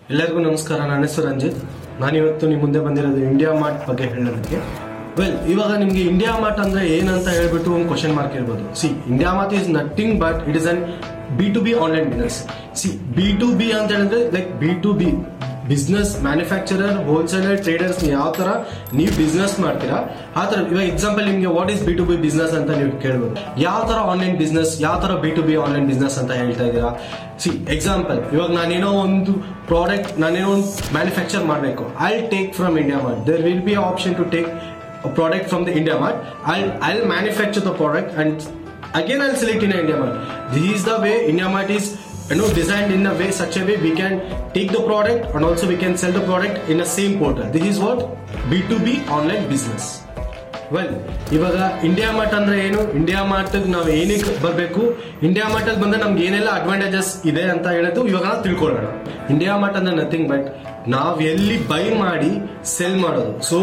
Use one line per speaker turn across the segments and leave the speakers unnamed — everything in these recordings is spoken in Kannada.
ಎಲ್ಲರಿಗೂ ನಮಸ್ಕಾರ ನನ್ನ ಹೆಸರು ರಂಜಿತ್ ನಾನಿವತ್ತು ನಿಮ್ಮ ಮುಂದೆ ಬಂದಿರೋದು ಇಂಡಿಯಾ ಮಾರ್ಟ್ ಬಗ್ಗೆ ಹೇಳೋದಕ್ಕೆ ವೆಲ್ ಇವಾಗ ನಿಮಗೆ ಇಂಡಿಯಾ ಮಾರ್ಟ್ ಅಂದ್ರೆ ಏನಂತ ಹೇಳ್ಬಿಟ್ಟು ಒಂದು ಕ್ವಶನ್ ಮಾರ್ಕ್ ಇರ್ಬೋದು see India Mart is nothing but it is an B to B online business see B to B ಅಂತ ಹೇಳಿದ್ರೆ like B to B business manufacturer wholesaler traders ಯಾವ ತರ ನೀವು ಬಿಸ್ನೆಸ್ ಮಾಡ್ತೀರಾ ಆ ತರ ಇವಾಗ ಎಕ್ಸಾಂಪಲ್ ನಿಮ್ಗೆ what is B to B business ಅಂತ ನೀವು ಕೇಳ್ಬೋದು ಯಾವ ತರ ಆನ್ಲೈನ್ ಬಿಸ್ನೆಸ್ ಯಾವ ತರ B to B online business ಅಂತ ಹೇಳ್ತಾ ಇದ್ದೀರಾ ಸಿ ಎಕ್ಸಾಂಪಲ್ ಇವಾಗ ನಾನೇನೋ ಒಂದು ಪ್ರಾಡಕ್ಟ್ ನಾನೇನೋ ಒಂದು ಮ್ಯಾನುಫ್ಯಾಕ್ಚರ್ ಮಾಡಬೇಕು I take from India Mart there will be option to take product from the India Mart I I manufacture the product and again I'll select in India Mart. This is the way India Mart is you know designed in a way such a way we can take the product and also we can sell the product in the same portal. This is what B2B online business. Well ಇವಾಗ ಇಂಡಿಯಾ ಮಾರ್ಟ್ ಅಂದ್ರೆ ಏನು ಇಂಡಿಯಾ ಮಾರ್ಟ್ ನಾವು ಏನಕ್ಕೆ ಬರಬೇಕು ಇಂಡಿಯಾ ಮಾರ್ಟ್ ಅಲ್ಲಿ ಬಂದ್ರೆ ನಮ್ಗೆ ಏನೆಲ್ಲ ಅಡ್ವಾಂಟೇಜಸ್ ಇದೆ ಅಂತ ಹೇಳೋದು ಇವಾಗ ನಾವು ತಿಳ್ಕೊಳ್ಳೋಣ ಇಂಡಿಯಾ ಮಾರ್ಟ್ ಅಂದ್ರೆ ನಥಿಂಗ್ ಬಟ್ ನಾವ್ ಎಲ್ಲಿ ಬೈ ಮಾಡಿ ಸೆಲ್ ಮಾಡೋದು so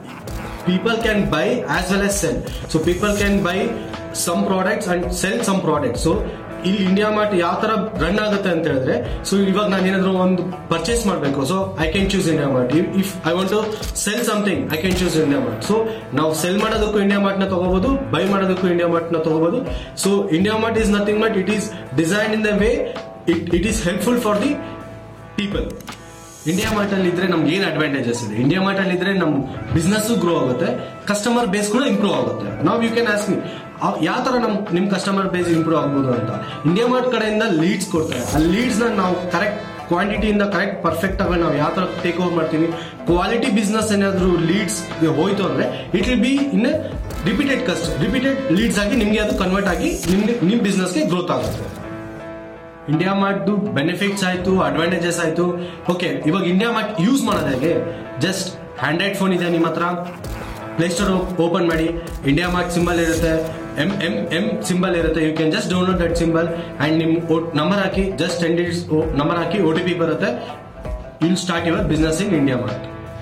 people can buy as well as sell. So people can buy some products and sell some products. So ಇಲ್ಲಿ ಇಂಡಿಯಾ ಮಾರ್ಟ್ ಯಾವ ತರ ರನ್ ಆಗುತ್ತೆ ಅಂತ ಹೇಳಿದ್ರೆ ಸೊ ಇವಾಗ ನಾನು ಏನಾದ್ರು ಒಂದು ಪರ್ಚೇಸ್ ಮಾಡಬೇಕು so I can choose India Mart if I want to sell something I can choose India Mart so ನಾವು ಸೆಲ್ ಮಾಡೋದಕ್ಕೂ ಇಂಡಿಯಾ ಮಾರ್ಟ್ ನ ತಗೋಬಹುದು ಬೈ ಮಾಡೋದಕ್ಕೂ ಇಂಡಿಯಾ ಮಾರ್ಟ್ ನ ತಗೋಬಹುದು so India Mart is nothing but it is design in the way it it is helpful for the people India Mart ಅಲ್ಲಿ ಇದ್ರೆ ನಮ್ಗೆ ಏನ್ ಅಡ್ವಾಂಟೇಜಸ್ ಇದೆ ಇಂಡಿಯಾ ಮಾರ್ಟ್ ಅಲ್ಲಿ ಇದ್ರೆ ನಮ್ ಬಿಸ್ನೆಸ್ ಗ್ರೋ ಆಗುತ್ತೆ ಕಸ್ಟಮರ್ ಬೇಸ್ ಕೂಡ ಇಂಪ್ರೂವ್ ಆಗುತ್ತೆ ನಾವು ಯು ಕ್ಯಾನ್ ಆಸ್ಕ್ ಮಿ ಯಾವ ತರ ನಮ್ ನಿಮ್ ಕಸ್ಟಮರ್ ಬೇಸ್ ಇಂಪ್ರೂವ್ ಆಗ್ಬೋದು ಅಂತ ಇಂಡಿಯಾ ಮಾರ್ಟ್ ಕಡೆಯಿಂದ ಲೀಡ್ಸ್ ಕೊಡ್ತಾರೆ ಆ ಲೀಡ್ಸ್ ನ ನಾವು ಕರೆಕ್ಟ್ ಕ್ವಾಂಟಿಟಿಯಿಂದ ಕರೆಕ್ಟ್ ಪರ್ಫೆಕ್ಟ್ ಆಗಿ ನಾವು ಯಾವ ತರ ಟೇಕ್ ಓವರ್ ಮಾಡ್ತೀವಿ ಕ್ವಾಲಿಟಿ ಬಿಸ್ನೆಸ್ ಏನಾದ್ರು ಲೀಡ್ಸ್ ಹೋಯ್ತು ಅಂದ್ರೆ it will be in repeated cust repeated leads ಆಗಿ ನಿಮ್ಗೆ ಅದು ಕನ್ವರ್ಟ್ ಆಗಿ ನಿಮ್ಗೆ ನಿಮ್ ಬಿಸ್ನೆಸ್ಗೆ ಗ್ರೋತ್ ಆಗುತ್ತೆ ಇಂಡಿಯಾ ಮಾರ್ಟ್ ಬೆನಿಫಿಟ್ಸ್ ಆಯ್ತು ಅಡ್ವಾಂಟೇಜಸ್ ಆಯ್ತು ಓಕೆ ಇವಾಗ ಇಂಡಿಯಾ ಮಾರ್ಟ್ ಯೂಸ್ ಮಾಡೋದು ಹೇಗೆ ಜಸ್ಟ್ ಹ್ಯಾಂಡ್ರೈಡ್ ಫೋನ್ ಇದೆ ನಿಮ್ಮ ಹತ್ರ ಪ್ಲೇಸ್ಟೋರ್ ಓಪನ್ ಮಾಡಿ ಇಂಡಿಯಾ ಮಾರ್ಟ್ ಸಿಂಬಲ್ ಇರುತ್ತೆ ಎಂ ಎಂ ಎಂ ಸಿಂಬಲ್ ಇರುತ್ತೆ you can just download that symbol and ನಿಮ್ ನಂಬರ್ ಹಾಕಿ ಜಸ್ಟ್ ಟೆನ್ ಡಿಜಿಟ್ಸ್ ನಂಬರ್ ಹಾಕಿ ಒ ಟಿ ಪಿ ಬರುತ್ತೆ will start your business in India Mart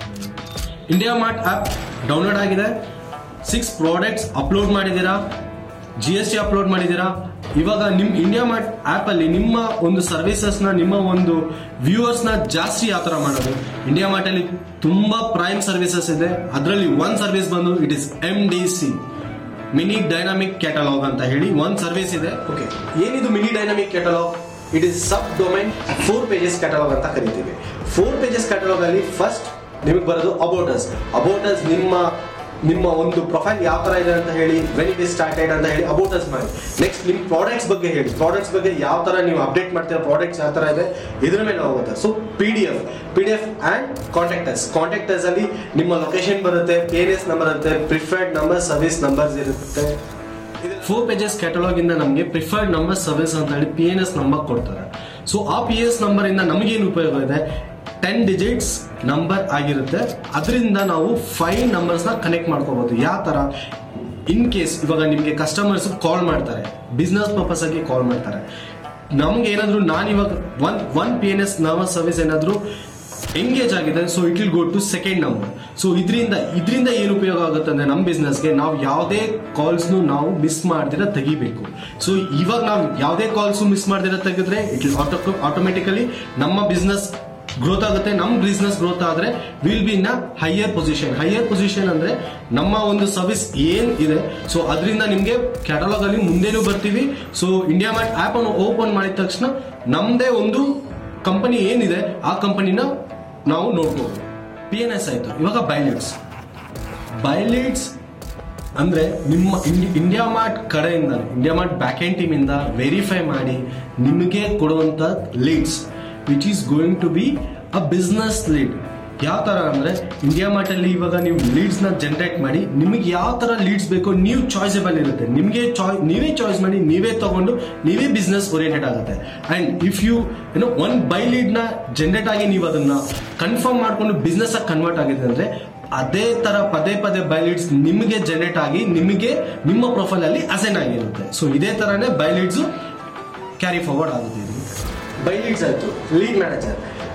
India Mart app download ಆಗಿದೆ ಸಿಕ್ಸ್ ಪ್ರಾಡಕ್ಟ್ಸ್ ಅಪ್ಲೋಡ್ ಮಾಡಿದ್ದೀರಾ ಜಿ ಎಸ್ ಟಿ ಅಪ್ಲೋಡ್ ಮಾಡಿದ್ದೀರಾ ಇವಾಗ ನಿಮ್ ಇಂಡಿಯಾ ಮಾರ್ಟ್ ಆಪ್ ಅಲ್ಲಿ ನಿಮ್ಮ ಒಂದು ಸರ್ವಿಸಸ್ ನ ನಿಮ್ಮ ಒಂದು ವ್ಯೂವರ್ಸ್ ನ ಜಾಸ್ತಿ ಯಾವ ತರ ಮಾಡೋದು ಇಂಡಿಯಾ ಮಾರ್ಟ್ ಅಲ್ಲಿ ತುಂಬಾ ಪ್ರೈಮ್ ಸರ್ವಿಸಸ್ ಇದೆ ಅದರಲ್ಲಿ ಒನ್ ಸರ್ವಿಸ್ ಬಂದು it is M D C mini dynamic catalogue ಅಂತ ಹೇಳಿ ಒಂದ್ ಸರ್ವಿಸ್ ಇದೆ ಓಕೆ ಏನಿದು mini dynamic catalogue it is sub domain four pages catalogue ಅಂತ ಕರಿತೀವಿ ಫೋರ್ ಪೇಜಸ್ ಕ್ಯಾಟಲಾಗ್ ಅಲ್ಲಿ ಫಸ್ಟ್ ನಿಮಗೆ ಬರೋದು ಅಬೌಟಸ್ ಅಬೌಟಸ್ ನಿಮ್ಮ ನಿಮ್ಮ ಒಂದು ಪ್ರೊಫೈಲ್ ಯಾವ ತರ ಇದೆ ಅಂತ ಹೇಳಿ ವೆನ್ ಇಟ್ ಇಸ್ ಸ್ಟಾರ್ಟೆಡ್ ಅಂತ ಹೇಳಿ ಅಬೌಟಸ್ ಮಾಡಿ ನೆಕ್ಸ್ಟ್ ನಿಮ್ ಪ್ರಾಡಕ್ಟ್ಸ್ ಬಗ್ಗೆ ಹೇಳಿ ಪ್ರಾಡಕ್ಟ್ಸ್ ಬಗ್ಗೆ ಯಾವ ತರ ನೀವು ಅಪ್ಡೇಟ್ ಮಾಡ್ತೀರಾ ಪ್ರಾಡಕ್ಟ್ಸ್ ಯಾವ ತರ ಇದೆ ಇದ್ರ ಮೇಲೆ ಹೋಗುತ್ತೆ so P D F P D F and contractors contractors ಅಲ್ಲಿ ನಿಮ್ಮ ಲೊಕೇಶನ್ ಬರುತ್ತೆ ಪಿ ಎನ್ ಎಸ್ ನಂಬರ್ ಇರುತ್ತೆ ಪ್ರಿಫರ್ಡ್ ನಂಬರ್ ಸರ್ವಿಸ್ ನಂಬರ್ಸ್ ಇರುತ್ತೆ ಫೋರ್ ಪೇಜಸ್ ಕ್ಯಾಟಲಾಗ್ ಇಂದ ನಮಗೆ ಪ್ರಿಫರ್ಡ್ ನಂಬರ್ ಸರ್ವಿಸ್ ಅಂತ ಹೇಳಿ ಪಿ ಎನ್ ಎಸ್ ನಂಬರ್ ಕೊಡ್ತಾರೆ ಸೊ ಆ ಪಿ ಎಸ್ ನಂಬರ್ ಇಂದ ನಮಗೇನು ಉಪಯೋಗ ಇದೆ ಟೆನ್ ಡಿಜಿಟ್ಸ್ ನಂಬರ್ ಆಗಿರುತ್ತೆ ಅದರಿಂದ ನಾವು ಫೈವ್ ನಂಬರ್ಸ್ ನ ಕನೆಕ್ಟ್ ಮಾಡ್ಕೋಬಹುದು ಯಾವ ತರ ಇನ್ ಕೇಸ್ ಇವಾಗ ನಿಮ್ಗೆ ಕಸ್ಟಮರ್ಸ್ ಕಾಲ್ ಮಾಡ್ತಾರೆ ಬಿಸ್ನೆಸ್ ಪರ್ಪಸ್ ಆಗಿ ಕಾಲ್ ಮಾಡ್ತಾರೆ ನಮ್ಗೆ ಏನಾದ್ರು ನಾನು ಇವಾಗ one one P N S number service ಏನಾದ್ರು ಎಂಗೇಜ್ ಆಗಿದೆ so it will go to second number so ಇದರಿಂದ ಇದರಿಂದ ಏನು ಉಪಯೋಗ ಆಗುತ್ತೆ ಅಂದ್ರೆ ನಮ್ಮ ಬಿಸ್ನೆಸ್ಗೆ ನಾವು ಯಾವುದೇ ಕಾಲ್ಸ್ ನಾವು ಮಿಸ್ ಮಾಡ್ದಿರ ತೆಗಿಬೇಕು ಸೊ ಇವಾಗ ನಾವು ಯಾವುದೇ ಕಾಲ್ಸ್ ಮಿಸ್ ಮಾಡ್ದಿರ ತೆಗೆದ್ರೆ ಇಟ್ ವಿಲ್ ಆಟೋಮೆಟಿಕಲಿ ನಮ್ಮ ಬಿಸ್ನೆಸ್ ಗ್ರೋತ್ ಆಗುತ್ತೆ ನಮ್ಮ ಬಿಸ್ನೆಸ್ ಗ್ರೋತ್ ಆದ್ರೆ will be in higher position higher position ಅಂದ್ರೆ ನಮ್ಮ ಒಂದು ಸರ್ವಿಸ್ ಏನ್ ಇದೆ ಸೊ ಅದರಿಂದ ನಿಮ್ಗೆ ಕ್ಯಾಟಲಾಗ್ ಅಲ್ಲಿ ಮುಂದೆನೂ ಬರ್ತೀವಿ ಸೊ ಇಂಡಿಯಾ ಮಾರ್ಟ್ ಆಪ್ ಅನ್ನು ಓಪನ್ ಮಾಡಿದ ತಕ್ಷಣ ನಮ್ದೇ ಒಂದು ಕಂಪನಿ ಏನಿದೆ ಆ ಕಂಪನಿನ ನಾವು ನೋಡ್ಬೋದು ಪಿ ಎನ್ ಎಸ್ ಆಯ್ತು ಇವಾಗ ಬೈಲಿಡ್ಸ್ ಬೈಲಿಡ್ಸ್ ಅಂದ್ರೆ ನಿಮ್ಮ ಇಂಡಿ- ಇಂಡಿಯಾ ಮಾರ್ಟ್ ಕಡೆಯಿಂದ India Mart back end team ಇಂದ ವೆರಿಫೈ ಮಾಡಿ ನಿಮಗೆ ಕೊಡುವಂತ leads which is going to be a business lead ಯಾವ ತರ ಅಂದ್ರೆ ಇಂಡಿಯಾ ಮಾರ್ಟ್ ಅಲ್ಲಿ ಇವಾಗ ನೀವು ಲೀಡ್ಸ್ ನ ಜನರೇಟ್ ಮಾಡಿ ನಿಮಗೆ ಯಾವ ತರ ಲೀಡ್ಸ್ ಬೇಕೋ ನೀವು ಚಾಯ್ಸಬಲ್ ಇರುತ್ತೆ ನಿಮಗೆ ಚಾಯ್ ನೀವೇ ಚಾಯ್ಸ್ ಮಾಡಿ ನೀವೇ ತಗೊಂಡು ನೀವೇ ಬಿಸ್ನೆಸ್ ಓರಿಯೆಂಟೆಡ್ ಆಗುತ್ತೆ ಅಂಡ್ ಇಫ್ ಯು ಏನೋ ಒನ್ ಬೈ ಲೀಡ್ ನ ಜನರೇಟ್ ಆಗಿ ನೀವು ಅದನ್ನ ಕನ್ಫರ್ಮ್ ಮಾಡ್ಕೊಂಡು ಬಿಸ್ನೆಸ್ ಆಗಿ ಕನ್ವರ್ಟ್ ಆಗಿದೆ ಅಂದ್ರೆ ಅದೇ ತರ ಪದೇ ಪದೇ ಬೈ ಲೀಡ್ಸ್ ನಿಮಗೆ ಜನರೇಟ್ ಆಗಿ ನಿಮಗೆ ನಿಮ್ಮ ಪ್ರೊಫೈಲ್ ಅಲ್ಲಿ ಅಸೈನ್ ಆಗಿರುತ್ತೆ ಸೊ ಇದೇ ತರನೇ ಬೈ ಲೀಡ್ಸ್ ಕ್ಯಾರಿ ಫಾರ್ವರ್ಡ್ ಆಗುತ್ತೆ ಇದು ಬೈ ಲೀಡ್ಸ್ ಆಯ್ತು ಲೀಡ್ ಮ್ಯಾನೇಜರ್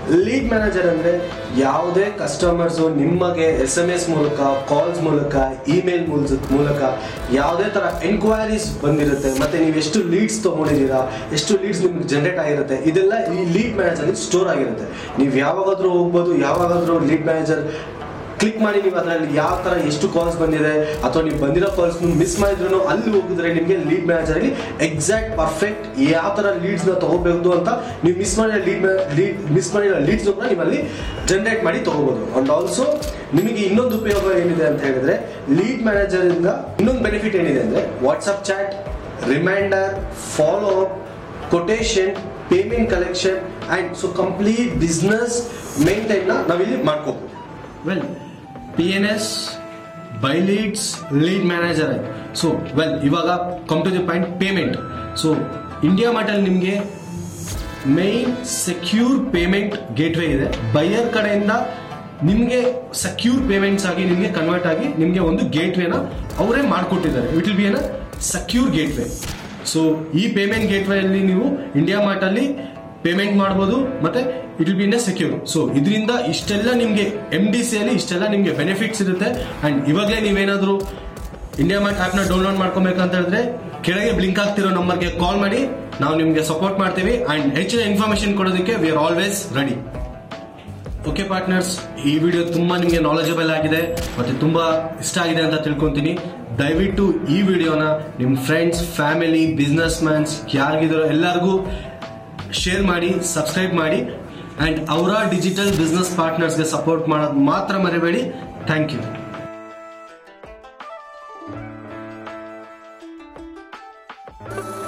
ಲೀಡ್ ಮ್ಯಾನೇಜರ್ ಅಂದ್ರೆ ಯಾವುದೇ ಕಸ್ಟಮರ್ಸ್ ನಿಮಗೆ ಎಸ್ ಎಂ ಎಸ್ ಮೂಲಕ ಕಾಲ್ಸ್ ಮೂಲಕ ಇಮೇಲ್ ಮೂಲಕ ಯಾವುದೇ ತರ ಎನ್ಕ್ವೈರೀಸ್ ಬಂದಿರುತ್ತೆ ಮತ್ತೆ ನೀವು ಎಷ್ಟು ಲೀಡ್ಸ್ ತಗೊಂಡಿದ್ದೀರಾ ಎಷ್ಟು ಲೀಡ್ಸ್ ನಿಮ್ಗೆ ಜನರೇಟ್ ಆಗಿರುತ್ತೆ ಇದೆಲ್ಲ ಈ ಲೀಡ್ ಮ್ಯಾನೇಜರ್ ಸ್ಟೋರ್ ಆಗಿರುತ್ತೆ ನೀವು ಯಾವಾಗಾದ್ರೂ ಹೋಗ್ಬೋದು ಯಾವಾಗಾದ್ರೂ ಲೀಡ್ ಮ್ಯಾನೇಜರ್ ಕ್ಲಿಕ್ ಮಾಡಿ ನೀವು ಅದರಲ್ಲಿ ಯಾವ ತರ ಎಷ್ಟು ಕಾಲ್ಸ್ ಬಂದಿದೆ ಅಥವಾ ನೀವು ಬಂದಿರೋ ಕಾಲ್ಸ್ ಮಿಸ್ ಮಾಡಿದ್ರು ಅಲ್ಲಿ ಹೋಗಿದ್ರೆ ನಿಮಗೆ ಲೀಡ್ ಮ್ಯಾನೇಜರ್ ಅಲ್ಲಿ ಎಕ್ಸಾಕ್ಟ್ ಪರ್ಫೆಕ್ಟ್ ಯಾವ ತರ ಲೀಡ್ಸ್ ನ ತಗೋಬೇಕು ಅಂತ ನೀವು ಮಿಸ್ ಮಾಡಿರೋ ಲೀಡ್ ಲೀಡ್ ಮಿಸ್ ಮಾಡಿರೋ ಲೀಡ್ಸ್ ಕೂಡ ನೀವು ಅಲ್ಲಿ ಜನರೇಟ್ ಮಾಡಿ ತಗೋಬಹುದು ಅಂಡ್ ಆಲ್ಸೋ ನಿಮಗೆ ಇನ್ನೊಂದು ಉಪಯೋಗ ಏನಿದೆ ಅಂತ ಹೇಳಿದ್ರೆ ಲೀಡ್ ಮ್ಯಾನೇಜರ್ ಇಂದ ಇನ್ನೊಂದು ಬೆನಿಫಿಟ್ ಏನಿದೆ ಅಂದ್ರೆ WhatsApp chat reminder follow up quotation payment collection and so complete business maintain ನ ನಾವಿಲ್ಲಿ ಮಾಡ್ಕೋಬಹುದು well P N S buy leads lead manager ಆಯ್ತು ಸೊ ವೆಲ್ ಇವಾಗ come to the point payment so India ಮಾರ್ಟಲ್ಲಿ ನಿಮಗೆ ಮೈನ್ ಸೆಕ್ಯೂರ್ ಪೇಮೆಂಟ್ ಗೇಟ್ವೇ ಇದೆ ಬೈಯರ್ ಕಡೆಯಿಂದ ನಿಮಗೆ ಸೆಕ್ಯೂರ್ ಪೇಮೆಂಟ್ಸ್ ಆಗಿ ನಿಮಗೆ ಕನ್ವರ್ಟ್ ಆಗಿ ನಿಮಗೆ ಒಂದು ಗೇಟ್ವೇನ ಅವರೇ ಮಾಡಿಕೊಟ್ಟಿದ್ದಾರೆ it will be an secure gateway so ಈ ಪೇಮೆಂಟ್ ಗೇಟ್ವೇ ಅಲ್ಲಿ ನೀವು ಇಂಡಿಯಾ ಮಾರ್ಟ್ ಅಲ್ಲಿ ಪೇಮೆಂಟ್ ಮಾಡಬಹುದು ಮತ್ತೆ it will be in secure so ಇದರಿಂದ ಇಷ್ಟೆಲ್ಲ ನಿಮಗೆ ಎಂ ಡಿ ಸಿ ಅಲ್ಲಿ ಇಷ್ಟೆಲ್ಲ ನಿಮಗೆ ಬೆನಿಫಿಟ್ಸ್ ಇರುತ್ತೆ ಅಂಡ್ ಇವಾಗಲೇ ನೀವೇನಾದ್ರೂ ಇಂಡಿಯಾ ಮಾರ್ಟ್ ಆಪ್ ನ ಡೌನ್ಲೋಡ್ ಮಾಡ್ಕೊಬೇಕಂತ ಹೇಳಿದ್ರೆ ಕೆಳಗೆ ಬ್ಲಿಂಕ್ ಆಗ್ತಿರೋ ನಂಬರ್ಗೆ ಕಾಲ್ ಮಾಡಿ ನಾವು ನಿಮಗೆ ಸಪೋರ್ಟ್ ಮಾಡ್ತೀವಿ ಅಂಡ್ ಹೆಚ್ಚಿನ ಇನ್ಫಾರ್ಮೇಶನ್ ಕೊಡೋದಕ್ಕೆ we are always ready okay partners ಈ ವಿಡಿಯೋ ತುಂಬಾ ನಿಮಗೆ ನಾಲೆಜಬಲ್ ಆಗಿದೆ ಮತ್ತೆ ತುಂಬಾ ಇಷ್ಟ ಆಗಿದೆ ಅಂತ ತಿಳ್ಕೊಂತೀನಿ ದಯವಿಟ್ಟು ಈ ವಿಡಿಯೋನ ನಿಮ್ಮ ಫ್ರೆಂಡ್ಸ್ ಫ್ಯಾಮಿಲಿ ಬಿಸ್ನೆಸ್ ಮ್ಯಾನ್ಸ್ ಯಾರಿಗಿದ್ರು ಎಲ್ಲರಿಗೂ ಶೇರ್ ಮಾಡಿ ಸಬ್ಸ್ಕ್ರೈಬ್ ಮಾಡಿ ಅಂಡ್ ಅವರ ಡಿಜಿಟಲ್ ಬಿಸ್ನೆಸ್ ಪಾರ್ಟ್ನರ್ಸ್ಗೆ ಸಪೋರ್ಟ್ ಮಾಡೋದು ಮಾತ್ರ ಮರಿಬೇಡಿ ಥ್ಯಾಂಕ್ ಯು